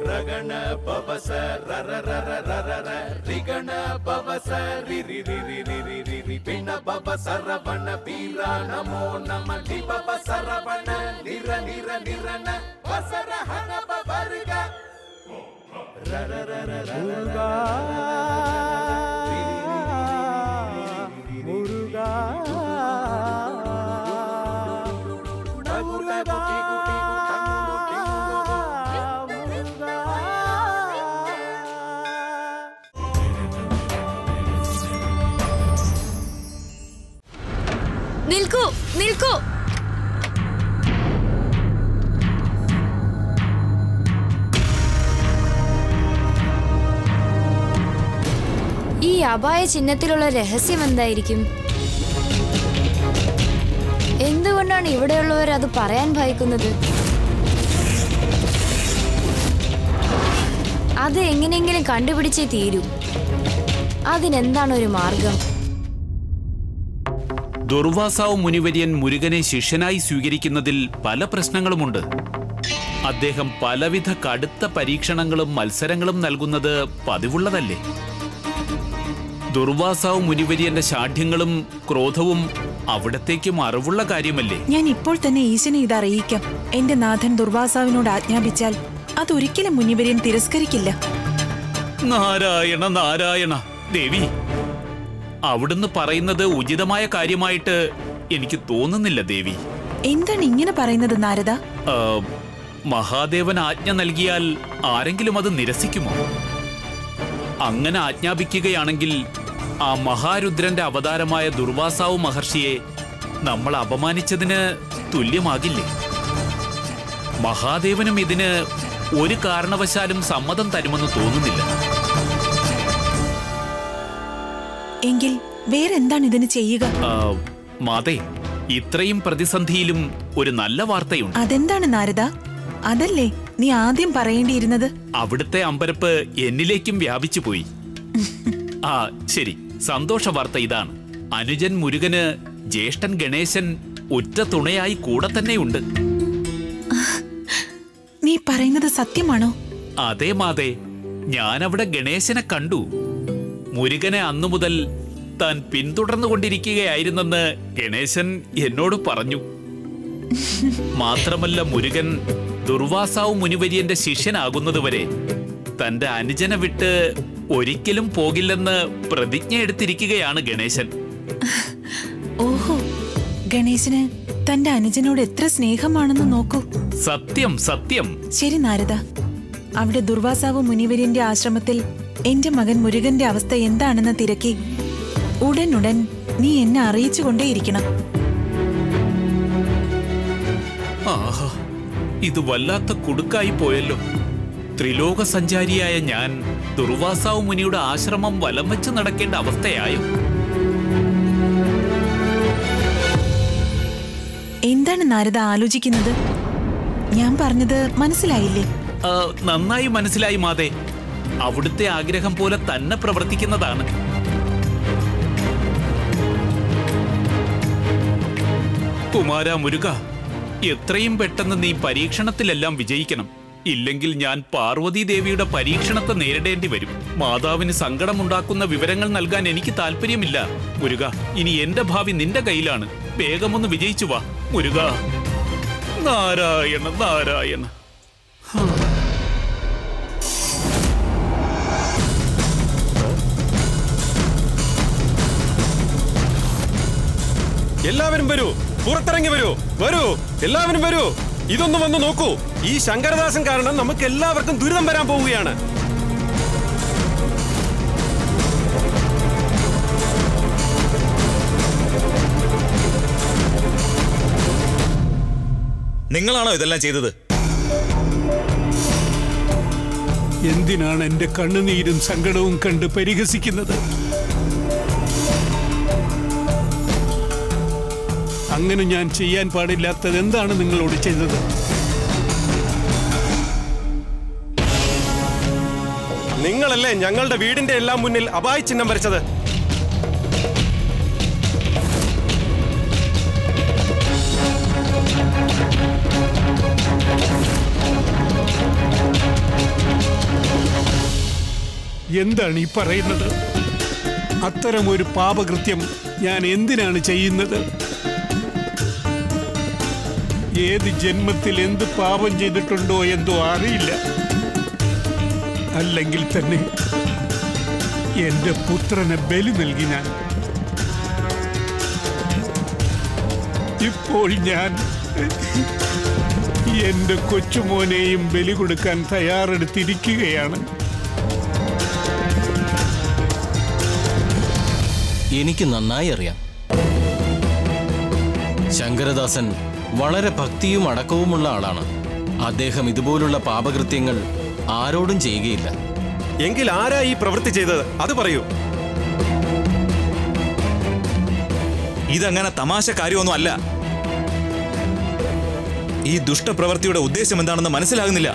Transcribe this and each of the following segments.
ರಗಣ ಪವಸ ರರ ರರ ರರ ರ ರಿಗಣ ಪವಸ ರಿ ರಿ ರಿ ರಿ ರಿ ರಿ ರಿ ರಿ ಪಿಣ ಪವ ಸರವಣ ಬೀರ ನಮೋ ನಮ ಲಿ ಪವ ಸರವಣ ನಿರ ನಿರ ನಿರನ ವಸರ ಹನ ಪವರ್ಗ ರರ ರರ ರರ നിൽക്കൂ നിൽക്കൂ ഈ അപായ ചിഹ്നത്തിലുള്ള രഹസ്യം എന്തായിരിക്കും എന്തുകൊണ്ടാണ് ഇവിടെയുള്ളവർ അത് പറയാൻ ഭയക്കുന്നത് അത് എങ്ങനെയെങ്കിലും കണ്ടുപിടിച്ചേ തീരൂ അതിനെന്താണ് ഒരു മാർഗം ദുർവാസാവ് മുനിവര്യൻ മുരുകനെ ശിഷ്യനായി സ്വീകരിക്കുന്നതിൽ പല പ്രശ്നങ്ങളുമുണ്ട് അദ്ദേഹം പലവിധ കടുത്ത പരീക്ഷണങ്ങളും മത്സരങ്ങളും നൽകുന്നത് പതിവുള്ളതല്ലേ ദുർവാസാവ് മുനിവര്യന്റെ ശാഠ്യങ്ങളും ക്രോധവും അവിടത്തേക്കും അറിവുള്ള കാര്യമല്ലേ ഞാൻ ഇപ്പോൾ തന്നെ ഈശനെ ഇത് അറിയിക്കാം എന്റെ നാഥൻ ദുർവാസാവിനോട് ആജ്ഞാപിച്ചാൽ അതൊരിക്കലും മുനിവര്യൻ തിരസ്കരിക്കില്ല നാരായണ നാരായണ ദേവി അവിടുന്ന് പറയുന്നത് ഉചിതമായ കാര്യമായിട്ട് എനിക്ക് തോന്നുന്നില്ല ദേവി എന്താണ് ഇങ്ങനെ പറയുന്നത് നാരദ ആ, മഹാദേവൻ ആജ്ഞ നൽകിയാൽ ആരെങ്കിലും അത് നിരസിക്കുമോ അങ്ങനെ ആജ്ഞാപിക്കുകയാണെങ്കിൽ ആ മഹാരുദ്രന്റെ അവതാരമായ ദുർവാസാവ് മഹർഷിയെ നമ്മൾ അപമാനിച്ചതിന് തുല്യമാകില്ലേ മഹാദേവനും ഇതിന് ഒരു കാരണവശാലും സമ്മതം തരുമെന്ന് തോന്നുന്നില്ല എങ്കിൽ വേറെന്താണ് ഇതിന് ചെയ്യുക ആ, മാതേ ഇത്രയും പ്രതിസന്ധിയിലും ഒരു നല്ല വാർത്തയുണ്ട് അതെന്താണ് നാരദ അതല്ലേ നീ ആദ്യം പറയേണ്ടിയിരുന്നത് അവിടുത്തെ അമ്പരപ്പ് എന്നിലേക്കും വ്യാപിച്ചു പോയി ആ ശരി സന്തോഷ വാർത്ത ഇതാണ് അനുജൻ മുരുകന് ജ്യേഷ്ഠൻ ഗണേശൻ ഉറ്റ തുണയായി കൂടെ തന്നെയുണ്ട് നീ പറയുന്നത് സത്യമാണോ അതേ മാതേ ഞാനവിടെ ഗണേശനെ കണ്ടു മുരുകനെ അന്നു മുതൽ താൻ പിന്തുടർന്നുകൊണ്ടിരിക്കുകയായിരുന്നെന്ന് ഗണേശൻ എന്നോട് പറഞ്ഞു മാത്രമല്ല മുരുകൻ ദുർവാസാവ് മുനിവര്യന്റെ ശിഷ്യനാകുന്നതുവരെ തന്റെ അനുജനെ വിട്ട് ഒരിക്കലും പോകില്ലെന്ന് പ്രതിജ്ഞ എടുത്തിരിക്കുകയാണ് ഗണേശൻ ഓഹോ ഗണേശന് തന്റെ അനുജനോട് എത്ര സ്നേഹമാണെന്ന് നോക്കൂ സത്യം സത്യം ശരി നാരദ അവിടെ ദുർവാസാവ് മുനിവര്യന്റെ ആശ്രമത്തിൽ എന്റെ മകൻ മുരുകന്റെ അവസ്ഥ എന്താണെന്ന് തിരക്കി ഉടനുടൻ നീ എന്നെ അറിയിച്ചുകൊണ്ടേയിരിക്കണം ആഹാ ഇത് വല്ലാത്ത കുടുക്കായി പോയല്ലോ ത്രിലോക സഞ്ചാരിയായ ഞാൻ ദുർവാസാവ് മുനിയുടെ ആശ്രമം വലം വെച്ച് നടക്കേണ്ട അവസ്ഥയായോ എന്താണ് നാരദ ആലോചിക്കുന്നത് ഞാൻ പറഞ്ഞത് മനസ്സിലായില്ലേ ആ, നന്നായി മനസ്സിലായി മാതേ അവിടുത്തെ ആഗ്രഹം പോലെ തന്നെ പ്രവർത്തിക്കുന്നതാണ് കുമാര മുരുക എത്രയും പെട്ടെന്ന് നീ പരീക്ഷണത്തിലെല്ലാം വിജയിക്കണം ഇല്ലെങ്കിൽ ഞാൻ പാർവതി ദേവിയുടെ പരീക്ഷണത്തെ നേരിടേണ്ടി വരും മാതാവിന് സങ്കടമുണ്ടാക്കുന്ന വിവരങ്ങൾ നൽകാൻ എനിക്ക് താല്പര്യമില്ല മുരുക ഇനി എന്റെ ഭാവി നിന്റെ കയ്യിലാണ് വേഗമൊന്ന് വിജയിച്ചു വാ മുരുക നാരായണ നാരായണ എല്ലാവരും വരൂ പുറത്തിറങ്ങി വരൂ വരൂ എല്ലാവരും വരൂ ഇതൊന്ന് വന്ന് നോക്കൂ ഈ ശങ്കരദാസൻ കാരണം നമുക്ക് എല്ലാവർക്കും ദുരിതം വരാൻ പോവുകയാണ് നിങ്ങളാണോ ഇതെല്ലാം ചെയ്തത് എന്തിനാണ് എന്റെ കണ്ണുനീരും സങ്കടവും കണ്ട് പരിഹസിക്കുന്നത് അങ്ങനെ ഞാൻ ചെയ്യാൻ പാടില്ലാത്തത് എന്താണ് നിങ്ങളോട് ചെയ്തത് നിങ്ങളല്ലേ ഞങ്ങളുടെ വീടിന്റെ എല്ലാം മുന്നിൽ അപായ ചിഹ്നം വരച്ചത് എന്താണ് ഈ പറയുന്നത് അത്തരമൊരു പാപകൃത്യം ഞാൻ എന്തിനാണ് ചെയ്യുന്നത് ഏത് ജന്മത്തിൽ എന്ത് പാപം ചെയ്തിട്ടുണ്ടോ എന്തോ അറിയില്ല അല്ലെങ്കിൽ തന്നെ എന്റെ പുത്രനെ ബലി നൽകി ഞാൻ ഇപ്പോൾ ഞാൻ എന്റെ കൊച്ചുമോനെയും ബലി കൊടുക്കാൻ തയ്യാറെടുത്തിരിക്കുകയാണ് എനിക്ക് നന്നായി അറിയാം ശങ്കരദാസൻ വളരെ ഭക്തിയും അടക്കവുമുള്ള ആളാണ് അദ്ദേഹം ഇതുപോലുള്ള പാപകൃത്യങ്ങൾ ആരോടും ചെയ്യുകയില്ല എങ്കിൽ ആരാ ഈ പ്രവൃത്തി ചെയ്തത് അത് പറയൂ ഇതങ്ങനെ തമാശ കാര്യമൊന്നും അല്ല ഈ ദുഷ്ടപ്രവൃത്തിയുടെ ഉദ്ദേശം എന്താണെന്ന് മനസ്സിലാകുന്നില്ല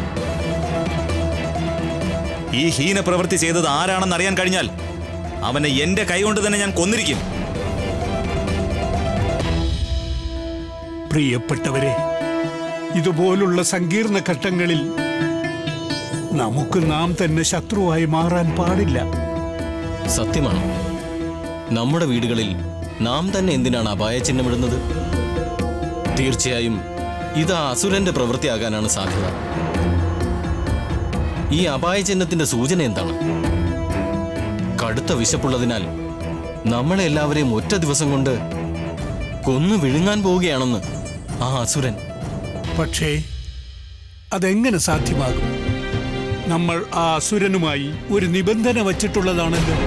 ഈ ഹീന പ്രവൃത്തി ചെയ്തത് ആരാണെന്ന് അറിയാൻ കഴിഞ്ഞാൽ അവനെ എന്റെ കൈകൊണ്ട് തന്നെ ഞാൻ കൊന്നിരിക്കും പ്രിയപ്പെട്ടവരെ ഇതുപോലുള്ള സങ്കീർണ ഘട്ടങ്ങളിൽ നമുക്ക് നാം തന്നെ ശത്രുവായി മാറാൻ പാടില്ല സത്യമാണ് നമ്മുടെ വീടുകളിൽ നാം തന്നെ എന്തിനാണ് അപായചിഹ്നമിടുന്നത് തീർച്ചയായും ഇത് ആ അസുരന്റെ പ്രവൃത്തിയാകാനാണ് സാധ്യത ഈ അപായചിഹ്നത്തിന്റെ സൂചന എന്താണ് കടുത്ത വിശപ്പുള്ളതിനാൽ നമ്മളെ എല്ലാവരെയും ഒറ്റ ദിവസം കൊണ്ട് കൊന്നു വിഴുങ്ങാൻ പോവുകയാണെന്ന് ആ അസുരൻ പക്ഷേ അതെങ്ങനെ സാധ്യമാകും നമ്മൾ ആ അസുരനുമായി ഒരു നിബന്ധന വച്ചിട്ടുള്ളതാണല്ലോ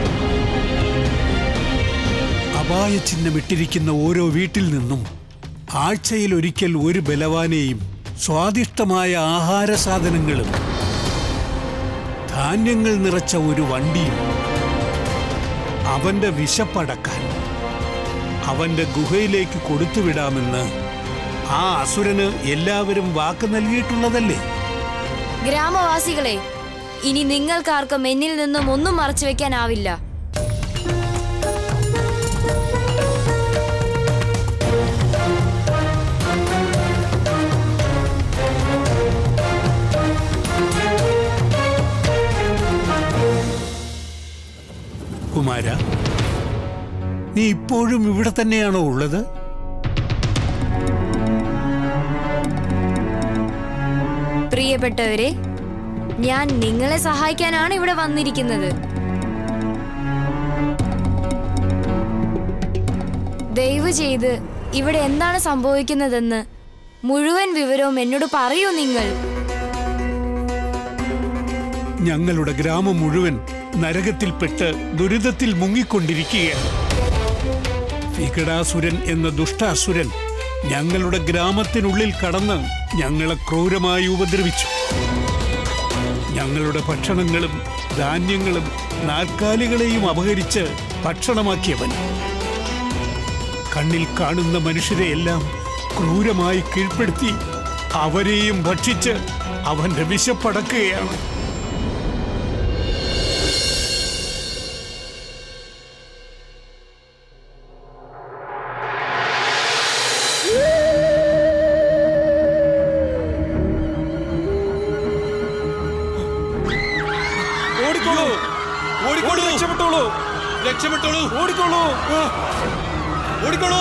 അപായ ചിഹ്നമിട്ടിരിക്കുന്ന ഓരോ വീട്ടിൽ നിന്നും ആഴ്ചയിൽ ഒരിക്കൽ ഒരു ബലവാനെയും സ്വാദിഷ്ടമായ ആഹാര സാധനങ്ങളും ധാന്യങ്ങൾ നിറച്ച ഒരു വണ്ടിയും അവന്റെ വിശപ്പടക്കാൻ അവന്റെ ഗുഹയിലേക്ക് കൊടുത്തുവിടാമെന്ന് ആ അസുരന് എല്ലാവരും വാക്ക് നൽകിയിട്ടുള്ളതല്ലേ ഗ്രാമവാസികളെ ഇനി നിങ്ങൾക്കാർക്കും എന്നിൽ നിന്നും ഒന്നും മറച്ചു വെക്കാനാവില്ല കുമാര നീ ഇപ്പോഴും ഇവിടെ തന്നെയാണോ ഉള്ളത് പ്രിയപ്പെട്ടവരെ ഞാൻ നിങ്ങളെ സഹായിക്കാനാണ് ഇവിടെ വന്നിരിക്കുന്നത് ദയവ് ചെയ്ത് ഇവിടെ എന്താണ് സംഭവിക്കുന്നതെന്ന് മുഴുവൻ വിവരവും എന്നോട് പറയൂ നിങ്ങൾ ഞങ്ങളുടെ ഗ്രാമം മുഴുവൻ നരകത്തിൽപ്പെട്ട് ദുരിതത്തിൽ മുങ്ങിക്കൊണ്ടിരിക്കുകയാണ് വികടാസുരൻ എന്ന ദുഷ്ടാസുരൻ ഞങ്ങളുടെ ഗ്രാമത്തിനുള്ളിൽ കടന്ന് ഞങ്ങളെ ക്രൂരമായി ഉപദ്രവിച്ചു ഞങ്ങളുടെ ഭക്ഷണങ്ങളും ധാന്യങ്ങളും നാൽക്കാലികളെയും അപഹരിച്ച് ഭക്ഷണമാക്കിയവൻ കണ്ണിൽ കാണുന്ന മനുഷ്യരെയെല്ലാം ക്രൂരമായി കീഴ്പ്പെടുത്തി അവരെയും ഭക്ഷിച്ച് അവന്റെ വിശപ്പടക്കുകയാണ് ഓടിക്കോളൂ ഓടിക്കോളൂ രക്ഷപ്പെട്ടോളൂ രക്ഷപ്പെട്ടോളൂ ഓടിക്കോളൂ ഓടിക്കോളൂ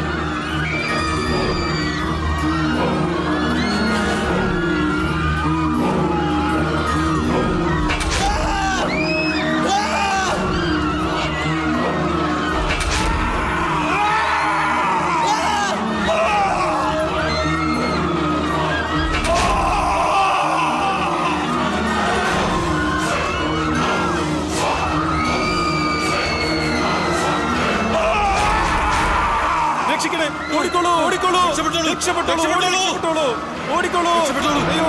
രക്ഷിക്കണേ ഓടിക്കോളൂ ഓടിക്കോളൂ രക്ഷപ്പെട്ടോളൂ രക്ഷപ്പെട്ടോളൂ രക്ഷപ്പെട്ടോളൂ ഓടിക്കോളൂ അയ്യോ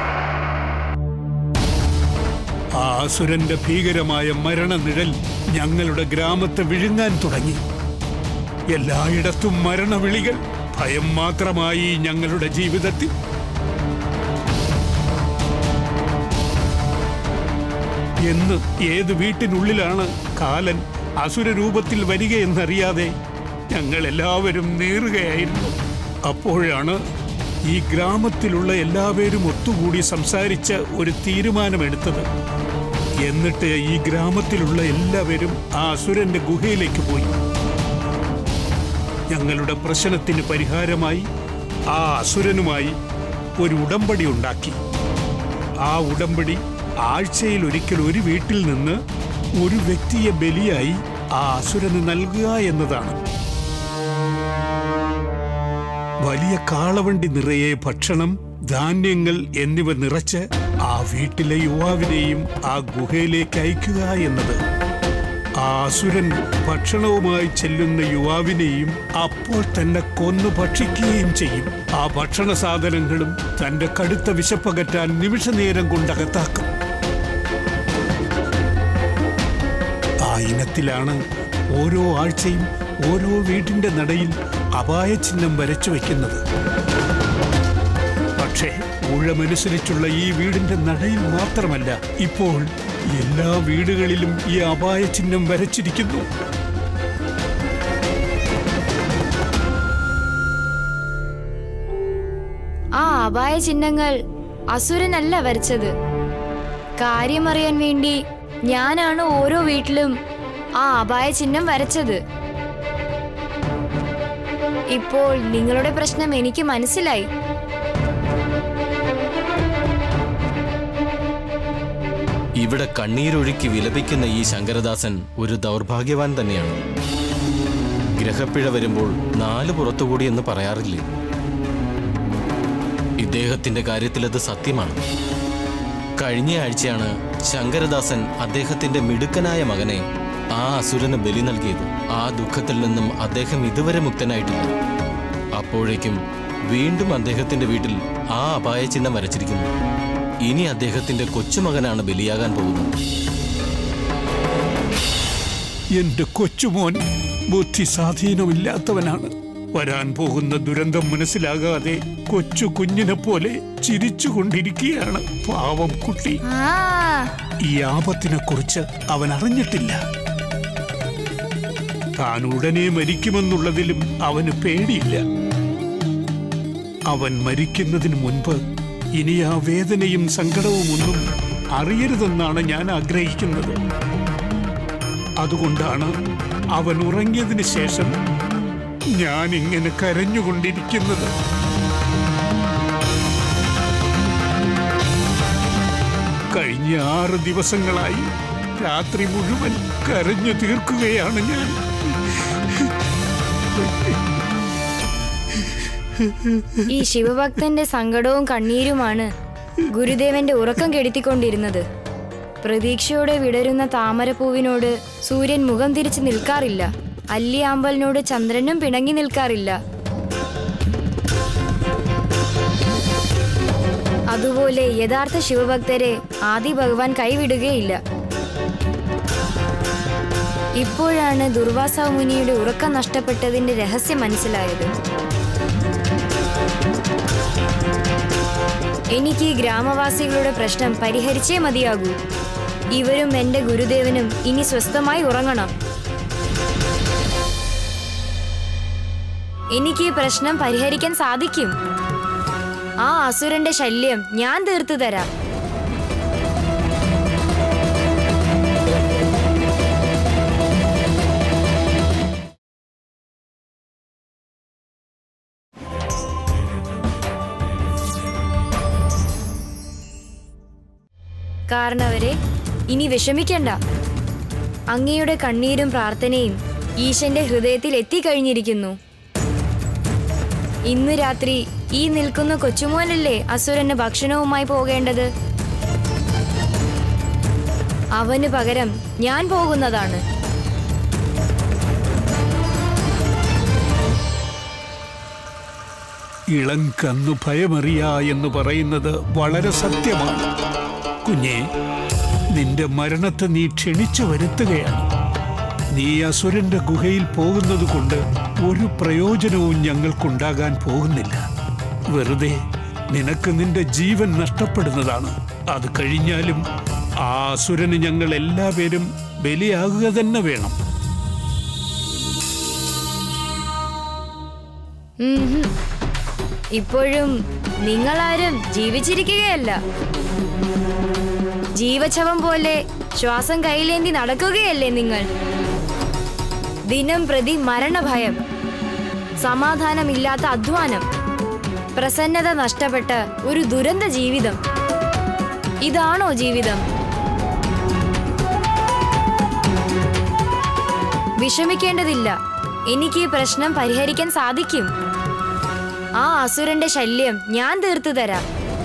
ആ അസുരന്റെ ഭീകരമായ മരണനിഴൽ ഞങ്ങളുടെ ഗ്രാമത്തെ വിഴുങ്ങാൻ തുടങ്ങി എല്ലായിടത്തും മരണവിളികൾ ഭയം മാത്രമായി ഞങ്ങളുടെ ജീവിതത്തിൽ എന്ന് ഏത് വീട്ടിനുള്ളിലാണ് കാലൻ അസുരരൂപത്തിൽ വരികയെന്നറിയാതെ ഞങ്ങൾ എല്ലാവരും നീറുകയായിരുന്നു അപ്പോഴാണ് ഈ ഗ്രാമത്തിലുള്ള എല്ലാവരും ഒത്തുകൂടി സംസാരിച്ച് ഒരു തീരുമാനമെടുത്തത് എന്നിട്ട് ഈ ഗ്രാമത്തിലുള്ള എല്ലാവരും ആ അസുരന്റെ ഗുഹയിലേക്ക് പോയി ഞങ്ങളുടെ പ്രശ്നത്തിന് പരിഹാരമായി ആ അസുരനുമായി ഒരു ഉടമ്പടി ഉണ്ടാക്കി ആ ഉടമ്പടി ആഴ്ചയിൽ ഒരിക്കൽ ഒരു വീട്ടിൽ നിന്ന് ഒരു വ്യക്തിയെ ബലിയായി ആ അസുരന് നൽകുക എന്നതാണ് വലിയ കാളവണ്ടി നിറയെ ഭക്ഷണം ധാന്യങ്ങൾ എന്നിവ നിറച്ച് ആ വീട്ടിലെ യുവാവിനെയും ആ ഗുഹയിലേക്ക് അയക്കുക എന്നത് ആ അസുരൻ ഭക്ഷണവുമായി ചെല്ലുന്ന യുവാവിനെയും അപ്പോൾ തന്നെ കൊന്നു ഭക്ഷിക്കുകയും ചെയ്യും ആ ഭക്ഷണ സാധനങ്ങളും തന്റെ കടുത്ത വിശപ്പകറ്റാൻ നിമിഷനേരം കൊണ്ടകത്താക്കും ആ ഇനത്തിലാണ് ഓരോ ആഴ്ചയും ഓരോ വീടിന്റെ നടയിൽ അപായ ചിഹ്നം വരച്ചു വയ്ക്കുന്നത് പക്ഷേ ഊഴമനുസരിച്ചുള്ള ഈ വീടിന്റെ നടയിൽ മാത്രമല്ല ഇപ്പോൾ എല്ലാ വീടുകളിലും ഈ അപായ ചിഹ്നം വരച്ചിരിക്കുന്നു ആ അപായ ചിഹ്നങ്ങൾ അസുരനല്ല വരച്ചത് കാര്യമറിയാൻ വേണ്ടി ഞാനാണ് ഓരോ വീട്ടിലും ആ അപായ ചിഹ്നം വരച്ചത് ഇപ്പോൾ നിങ്ങളുടെ പ്രശ്നം എനിക്ക് മനസ്സിലായി ഇവിടെ കണ്ണീരൊഴുക്കി വിലപിക്കുന്ന ഈ ശങ്കരദാസൻ ഒരു ദൗർഭാഗ്യവാൻ തന്നെയാണ് ഗ്രഹപ്പിഴ വരുമ്പോൾ നാല് പുറത്തുകൂടി എന്ന് പറയാറില്ലേ ഇദ്ദേഹത്തിന്റെ കാര്യത്തിൽ അത് സത്യമാണ് കഴിഞ്ഞ ആഴ്ചയാണ് ശങ്കരദാസൻ അദ്ദേഹത്തിന്റെ മിടുക്കനായ മകനെ ആ അസുരന് ബലി നൽകിയത് ആ ദുഃഖത്തിൽ നിന്നും അദ്ദേഹം ഇതുവരെ മുക്തനായിട്ടില്ല അപ്പോഴേക്കും വീണ്ടും അദ്ദേഹത്തിന്റെ വീട്ടിൽ ആ അപായ ചിഹ്നം വരച്ചിരിക്കുന്നു ഇനി അദ്ദേഹത്തിന്റെ കൊച്ചുമകനാണ് ബലിയാകാൻ പോകുന്നത് എന്റെ കൊച്ചുമോൻ ബുദ്ധി സ്വാധീനമില്ലാത്തവനാണ് വരാൻ പോകുന്ന ദുരന്തം മനസ്സിലാകാതെ കൊച്ചു കുഞ്ഞിനെ പോലെ ചിരിച്ചുകൊണ്ടിരിക്കുകയാണ് പാവം കുട്ടി ആ ഈ ആപത്തിനെ കുറിച്ച് അവൻ അറിഞ്ഞിട്ടില്ല താൻ ഉടനെ മരിക്കുമെന്നുള്ളതിലും അവന് പേടിയില്ല അവൻ മരിക്കുന്നതിന് മുൻപ് ഇനി ആ വേദനയും സങ്കടവും ഒന്നും അറിയരുതെന്നാണ് ഞാൻ ആഗ്രഹിക്കുന്നത് അതുകൊണ്ടാണ് അവൻ ഉറങ്ങിയതിന് ശേഷം ഞാൻ ഇങ്ങനെ കരഞ്ഞുകൊണ്ടിരിക്കുന്നത് കഴിഞ്ഞ ആറ് ദിവസങ്ങളായി രാത്രി മുഴുവൻ കരഞ്ഞു തീർക്കുകയാണ് ഞാൻ ഈ ശിവഭക്തന്റെ സങ്കടവും കണ്ണീരുമാണ് ഗുരുദേവന്റെ ഉറക്കം കെടുത്തിക്കൊണ്ടിരുന്നത് പ്രതീക്ഷയോടെ വിടരുന്ന താമരപ്പൂവിനോട് സൂര്യൻ മുഖം തിരിച്ചു നിൽക്കാറില്ല അല്ലിയാമ്പലിനോട് ചന്ദ്രനും പിണങ്ങി നിൽക്കാറില്ല അതുപോലെ യഥാർത്ഥ ശിവഭക്തരെ ആദി ഭഗവാൻ കൈവിടുകയില്ല ഇപ്പോഴാണ് ദുർവാസ മുനിയുടെ ഉറക്കം നഷ്ടപ്പെട്ടതിന്റെ രഹസ്യം മനസ്സിലായത് എനിക്ക് ഈ ഗ്രാമവാസികളുടെ പ്രശ്നം പരിഹരിച്ചേ മതിയാകൂ ഇവരും എന്റെ ഗുരുദേവനും ഇനി സ്വസ്ഥമായി ഉറങ്ങണം എനിക്ക് ഈ പ്രശ്നം പരിഹരിക്കാൻ സാധിക്കും ആ അസുരന്റെ ശല്യം ഞാൻ തീർത്തു തരാം കാരണവരെ ഇനി വിഷമിക്കണ്ട അങ്ങയുടെ കണ്ണീരും പ്രാർത്ഥനയും ഈശന്റെ ഹൃദയത്തിൽ എത്തിക്കഴിഞ്ഞിരിക്കുന്നു ഇന്ന് രാത്രി ഈ നിൽക്കുന്ന കൊച്ചുമോനല്ലേ അസുരന് ഭക്ഷണവുമായി പോകേണ്ടത് അവന് പകരം ഞാൻ പോകുന്നതാണ് ഇളം കന്നു ഭയമറിയ എന്ന് പറയുന്നത് വളരെ സത്യമാണ് കുഞ്ഞെ നിന്റെ മരണത്തെ നീ ക്ഷണിച്ചു വരുത്തുകയാണ് നീ അസുരന്റെ ഗുഹയിൽ പോകുന്നത് കൊണ്ട് ഒരു പ്രയോജനവും ഞങ്ങൾക്കുണ്ടാകാൻ പോകുന്നില്ല വെറുതെ നിനക്ക് നിന്റെ ജീവൻ നഷ്ടപ്പെടുന്നതാണ് അത് കഴിഞ്ഞാലും ആ അസുരന് ഞങ്ങൾ എല്ലാവരും ബലിയാകുക തന്നെ വേണം ഉം ഹും. ഇപ്പോഴും നിങ്ങളാരും ജീവിച്ചിരിക്കുകയല്ല ജീവച്ഛവം പോലെ ശ്വാസം കയ്യിലേന്തി നടക്കുകയല്ലേ നിങ്ങൾ ദിനം പ്രതി മരണഭയം സമാധാനമില്ലാത്ത അധ്വാനം പ്രസന്നത നഷ്ടപ്പെട്ട ഒരു ദുരന്ത ജീവിതം ഇതാണോ ജീവിതം വിഷമിക്കേണ്ടതില്ല എനിക്ക് ഈ പ്രശ്നം പരിഹരിക്കാൻ സാധിക്കും ആ അസുരന്റെ ശല്യം ഞാൻ തീർത്തു തരാം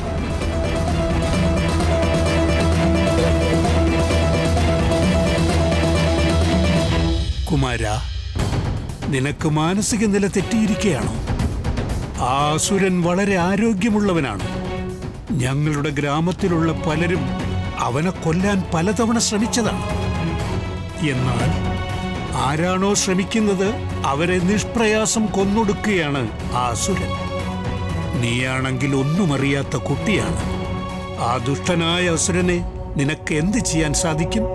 കുമാര നിനക്ക് മാനസിക നില തെറ്റിയിരിക്കുകയാണോ ആ അസുരൻ വളരെ ആരോഗ്യമുള്ളവനാണ് ഞങ്ങളുടെ ഗ്രാമത്തിലുള്ള പലരും അവനെ കൊല്ലാൻ പലതവണ ശ്രമിച്ചതാണ് എന്നാൽ ആരാണോ ശ്രമിക്കുന്നത് അവരെ നിഷ്പ്രയാസം കൊന്നൊടുക്കുകയാണ് ആ അസുരൻ നീയാണെങ്കിൽ ഒന്നും അറിയാത്ത കുട്ടിയാണ് ആ ദുഷ്ടനായ അസുരനെ നിനക്ക് എന്ത് ചെയ്യാൻ സാധിക്കും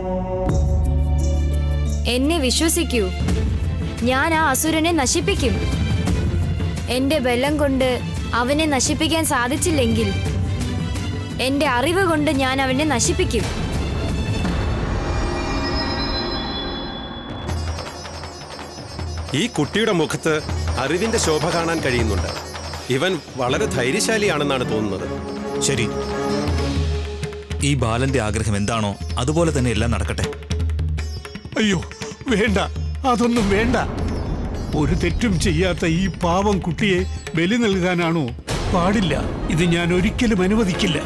എന്നെ വിശ്വസിക്കൂ ഞാൻ ആ അസുരനെ നശിപ്പിക്കും എന്റെ ബലം കൊണ്ട് അവനെ നശിപ്പിക്കാൻ സാധിച്ചില്ലെങ്കിൽ എന്റെ അറിവ് കൊണ്ട് ഞാൻ അവനെ നശിപ്പിക്കും ഈ കുട്ടിയുടെ മുഖത്ത് അറിവിന്റെ ശോഭ കാണാൻ കഴിയുന്നുണ്ട് ഇവൻ വളരെ ധൈര്യശാലിയാണെന്നാണ് തോന്നുന്നത് ശരി ഈ ബാലന്റെ ആഗ്രഹം എന്താണോ അതുപോലെ തന്നെ എല്ലാം നടക്കട്ടെ അയ്യോ വേണ്ട അതൊന്നും വേണ്ട ഒരു തെറ്റും ചെയ്യാത്ത ഈ പാവം കുട്ടിയെ ബലി നൽകാനാണോ പാടില്ല ഇത് ഞാൻ ഒരിക്കലും അനുവദിക്കില്ല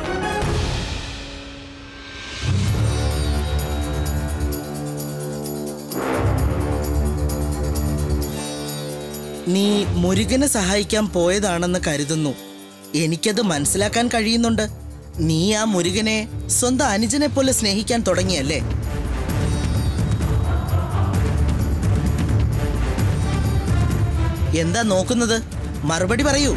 നീ മുരുകനെ സഹായിക്കാൻ പോയതാണെന്ന് കരുതുന്നു എനിക്കത് മനസ്സിലാക്കാൻ കഴിയുന്നുണ്ട് നീ ആ മുരുകനെ സ്വന്തം അനുജനെ പോലെ സ്നേഹിക്കാൻ തുടങ്ങിയല്ലേ എന്താ നോക്കുന്നത് മറുപടി പറയൂ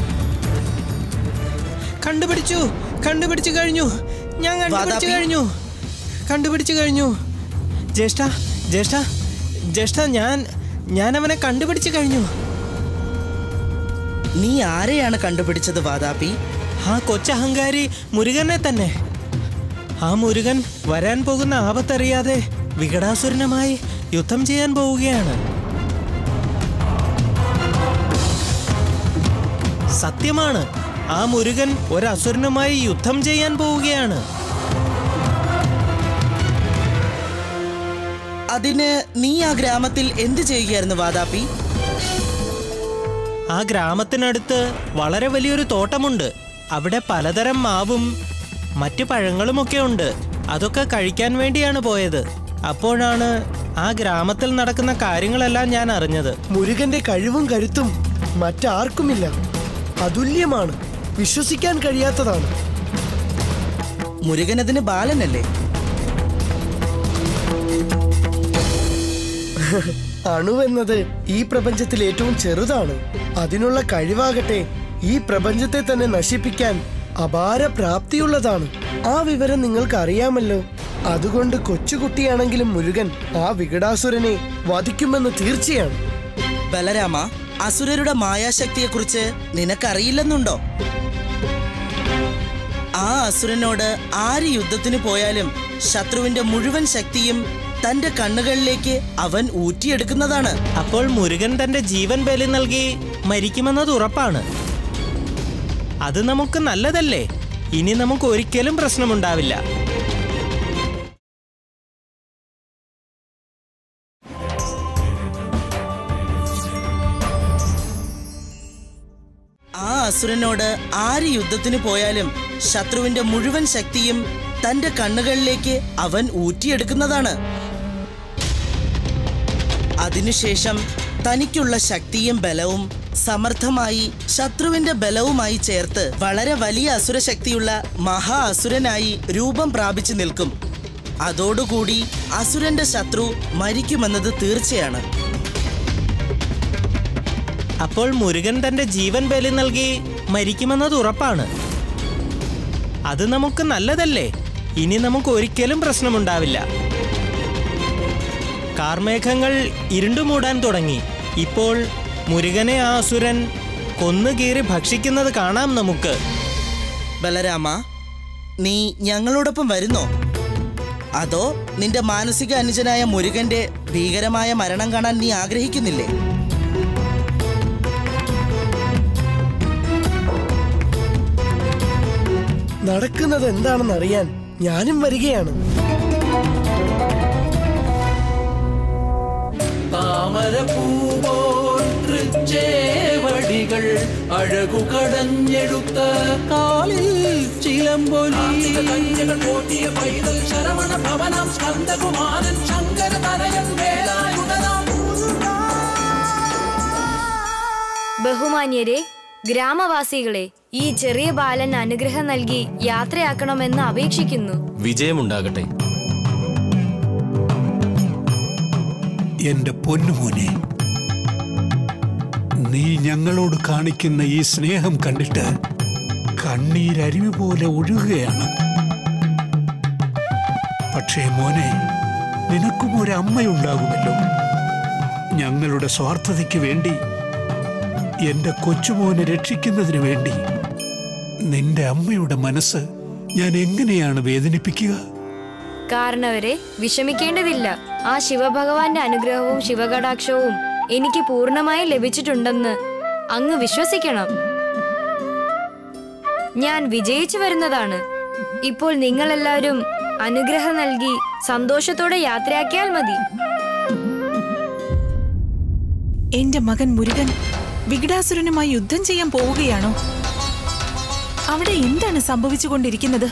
കണ്ടുപിടിച്ചു കണ്ടുപിടിച്ചു കഴിഞ്ഞു ഞാൻ കണ്ടുപിടിച്ചു വാതാപി. കഴിഞ്ഞു കണ്ടുപിടിച്ചു കഴിഞ്ഞു ജ്യേഷ്ഠ ജ്യേഷ്ഠ ജ്യേഷ്ഠ ഞാൻ ഞാൻ അവനെ കണ്ടുപിടിച്ചു കഴിഞ്ഞു നീ ആരെയാണ് കണ്ടുപിടിച്ചത് വാതാപി ആ കൊച്ചഹങ്കാരി മുരുകനെ തന്നെ ആ മുരുകൻ വരാൻ പോകുന്ന ആപത്തറിയാതെ വികടാസുരനുമായി യുദ്ധം ചെയ്യാൻ പോവുകയാണ് സത്യമാണ് ആ മുരുകൻ ഒരസുരനുമായി യുദ്ധം ചെയ്യാൻ പോവുകയാണ് അതിന് നീ ആ ഗ്രാമത്തിൽ എന്ത് ചെയ്യുകയായിരുന്നു വാതാപി ആ ഗ്രാമത്തിനടുത്ത് വളരെ വലിയൊരു തോട്ടമുണ്ട് അവിടെ പലതരം മാവും മറ്റു പഴങ്ങളുമൊക്കെ ഉണ്ട് അതൊക്കെ കഴിക്കാൻ വേണ്ടിയാണ് പോയത് അപ്പോഴാണ് ആ ഗ്രാമത്തിൽ നടക്കുന്ന കാര്യങ്ങളെല്ലാം ഞാൻ അറിഞ്ഞത് മുരുകന്റെ കഴിവും കരുത്തും മറ്റാർക്കുമില്ല അതുല്യമാണ് വിശ്വസിക്കാൻ കഴിയാത്തതാണ് മുരുകൻ അതിന് ബാലനല്ലേ അണുവെന്നത് ഈ പ്രപഞ്ചത്തിൽ ഏറ്റവും ചെറുതാണ് അതിനുള്ള കഴിവാകട്ടെ ഈ പ്രപഞ്ചത്തെ തന്നെ നശിപ്പിക്കാൻ അപാര പ്രാപ്തിയുള്ളതാണ് ആ വിവരം നിങ്ങൾക്ക് അറിയാമല്ലോ അതുകൊണ്ട് കൊച്ചുകുട്ടിയാണെങ്കിലും മുരുകൻ ആ വികടാസുരനെ വധിക്കുമെന്ന് തീർച്ചയാണ് ബലരാമ അസുരരുടെ മായാശക്തിയെക്കുറിച്ച് നിനക്കറിയില്ലെന്നുണ്ടോ ആ അസുരനോട് ആര് യുദ്ധത്തിന് പോയാലും ശത്രുവിന്റെ മുഴുവൻ ശക്തിയും തന്റെ കണ്ണുകളിലേക്ക് അവൻ ഊറ്റിയെടുക്കുന്നതാണ് അപ്പോൾ മുരുകൻ തന്റെ ജീവൻ ബലി നൽകി മരിക്കുമെന്നത് ഉറപ്പാണ് അത് നമുക്ക് നല്ലതല്ലേ ഇനി നമുക്ക് ഒരിക്കലും പ്രശ്നമുണ്ടാവില്ല ആ അസുരനോട് ആര് യുദ്ധത്തിന് പോയാലും ശത്രുവിന്റെ മുഴുവൻ ശക്തിയും തന്റെ കണ്ണുകളിലേക്ക് അവൻ ഊറ്റിയെടുക്കുന്നതാണ് അതിനുശേഷം തനിക്കുള്ള ശക്തിയും ബലവും സമർത്ഥമായി ശത്രുവിന്റെ ബലവുമായി ചേർത്ത് വളരെ വലിയ അസുരശക്തിയുള്ള മഹാ അസുരനായി രൂപം പ്രാപിച്ചു നിൽക്കും അതോടുകൂടി അസുരന്റെ ശത്രു മരിക്കുമെന്നത് തീർച്ചയാണ് അപ്പോൾ മുരുകൻ തന്റെ ജീവൻ ബലി നൽകി മരിക്കുമെന്നത് ഉറപ്പാണ് അത് നമുക്ക് നല്ലതല്ലേ ഇനി നമുക്ക് ഒരിക്കലും പ്രശ്നമുണ്ടാവില്ല കാർമേഘങ്ങൾ ഇരുണ്ടുമൂടാൻ തുടങ്ങി ഇപ്പോൾ മുരുകനെ ആ അസുരൻ കൊന്നുകീറി ഭക്ഷിക്കുന്നത് കാണാം നമുക്ക് ബലരാമ നീ ഞങ്ങളോടൊപ്പം വരുന്നോ അതോ നിന്റെ മാനസിക അനുജനായ മുരുകന്റെ ഭീകരമായ മരണം കാണാൻ നീ ആഗ്രഹിക്കുന്നില്ലേ നടക്കുന്നത് എന്താണെന്ന് അറിയാൻ ഞാനും വരികയാണ് താമരപ്പൂപോൽ അഴകു കടഞ്ഞെടുത്ത കാലിൽ ചിലമ്പൊലി കന്യകൾ പോറ്റിയ പൈതൽ ശരവണ ഭവനം സ്കന്ദകുമാരൻ ശങ്കര തനയൻ വേലായുധനാം ബഹുമാന്യരെ ഗ്രാമവാസികളെ ഈ ചെറിയ ബാലൻ അനുഗ്രഹം നൽകി യാത്രയാക്കണമെന്ന് അപേക്ഷിക്കുന്നു വിജയമുണ്ടാകട്ടെ എന്റെ പൊന്നുമോനെ നീ ഞങ്ങളോട് കാണിക്കുന്ന ഈ സ്നേഹം കണ്ടിട്ട് കണ്ണീരരുവി പോലെ ഒഴുകുകയാണ് പക്ഷേ മോനെ നിനക്കും ഒരു അമ്മയുണ്ടാകുമല്ലോ ഞങ്ങളുടെ സ്വാർത്ഥതയ്ക്ക് വേണ്ടി എന്റെ കൊച്ചുമോനെ രക്ഷിക്കുന്നതിന് വേണ്ടി നിന്റെ അമ്മയുടെ മനസ്സ് ഞാൻ എങ്ങനെയാണ് വേദനിപ്പിക്കുക കാരണവരെ വിഷമിക്കേണ്ടതില്ല ആ ശിവഭഗവാന്റെ അനുഗ്രഹവും ശിവകടാക്ഷവും എനിക്ക് പൂർണ്ണമായി ലഭിച്ചിട്ടുണ്ടെന്ന് അങ്ങ് വിശ്വസിക്കണം ഞാൻ വിജയിച്ചു വരുന്നതാണ് ഇപ്പോൾ നിങ്ങളെല്ലാവരും അനുഗ്രഹം നൽകി സന്തോഷത്തോടെ യാത്രയാക്കിയാൽ മതി എന്റെ മകൻ മുരുകൻ വികടാസുരനുമായി യുദ്ധം ചെയ്യാൻ പോവുകയാണോ അവിടെ എന്താണ് സംഭവിച്ചുകൊണ്ടിരിക്കുന്നത്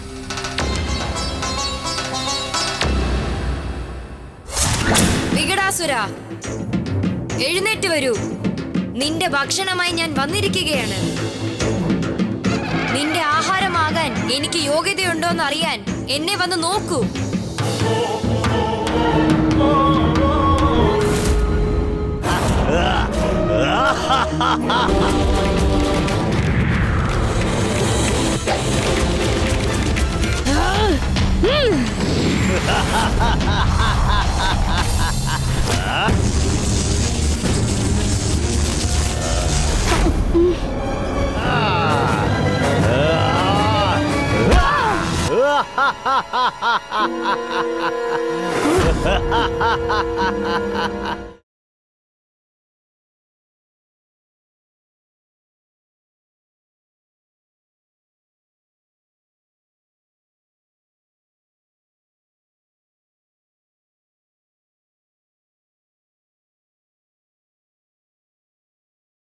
വികടാസുര എഴുന്നേറ്റ് വരൂ നിന്റെ ഭക്ഷണമായി ഞാൻ വന്നിരിക്കുകയാണ് നിന്റെ ആഹാരമാകാൻ എനിക്ക് യോഗ്യതയുണ്ടോ എന്ന് അറിയാൻ എന്നെ വന്ന് നോക്കൂ ha ha ha ha ha ha